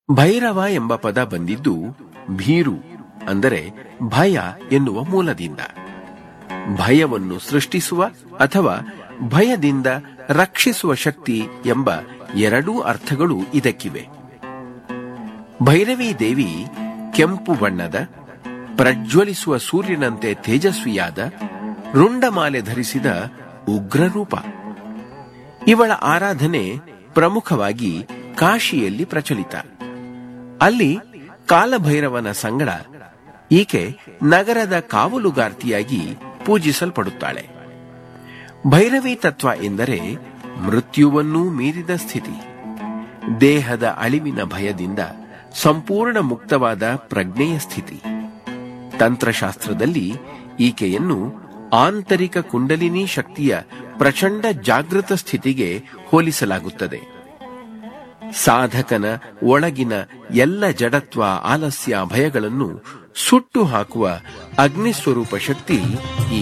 ಭೈರವ ಎಂಬ ಪದ ಬಂದಿದ್ದು ಭೀರು ಅಂದರೆ ಭಯ ಎನ್ನುವ ಮೂಲದಿಂದ ಭಯವನ್ನು ಸೃಷ್ಟಿಸುವ ಅಥವಾ ಭಯದಿಂದ ರಕ್ಷಿಸುವ ಶಕ್ತಿ ಎಂಬ ಎರಡೂ ಅರ್ಥಗಳು ಇದಕ್ಕಿವೆ ಭೈರವಿ ದೇವಿ ಕೆಂಪು ಬಣ್ಣದ ಪ್ರಜ್ವಲಿಸುವ ಸೂರ್ಯನಂತೆ ತೇಜಸ್ವಿಯಾದ ರುಂಡಮಾಲೆ ಧರಿಸಿದ ಉಗ್ರರೂಪ ಇವಳ ಆರಾಧನೆ ಪ್ರಮುಖವಾಗಿ ಕಾಶಿಯಲ್ಲಿ ಪ್ರಚಲಿತ ಅಲ್ಲಿ ಕಾಲಭೈರವನ ಸಂಗಡ ಈಕೆ ನಗರದ ಕಾವಲುಗಾರ್ತಿಯಾಗಿ ಪೂಜಿಸಲ್ಪಡುತ್ತಾಳೆ ಭೈರವಿ ತತ್ವ ಎಂದರೆ ಮೃತ್ಯುವನ್ನೂ ಮೀರಿದ ಸ್ಥಿತಿ ದೇಹದ ಅಳಿವಿನ ಭಯದಿಂದ ಸಂಪೂರ್ಣ ಮುಕ್ತವಾದ ಪ್ರಜ್ಞೆಯ ಸ್ಥಿತಿ ತಂತ್ರಶಾಸ್ತ್ರದಲ್ಲಿ ಈಕೆಯನ್ನು ಆಂತರಿಕ ಕುಂಡಲಿನಿ ಶಕ್ತಿಯ ಪ್ರಚಂಡ ಜಾಗೃತ ಸ್ಥಿತಿಗೆ ಹೋಲಿಸಲಾಗುತ್ತದೆ ಸಾಧಕನ ಒಳಗಿನ ಎಲ್ಲ ಜಡತ್ವ ಆಲಸ್ಯ ಭಯಗಳನ್ನು ಸುಟ್ಟು ಹಾಕುವ ಅಗ್ನಿಸ್ವರೂಪ ಶಕ್ತಿ ಈ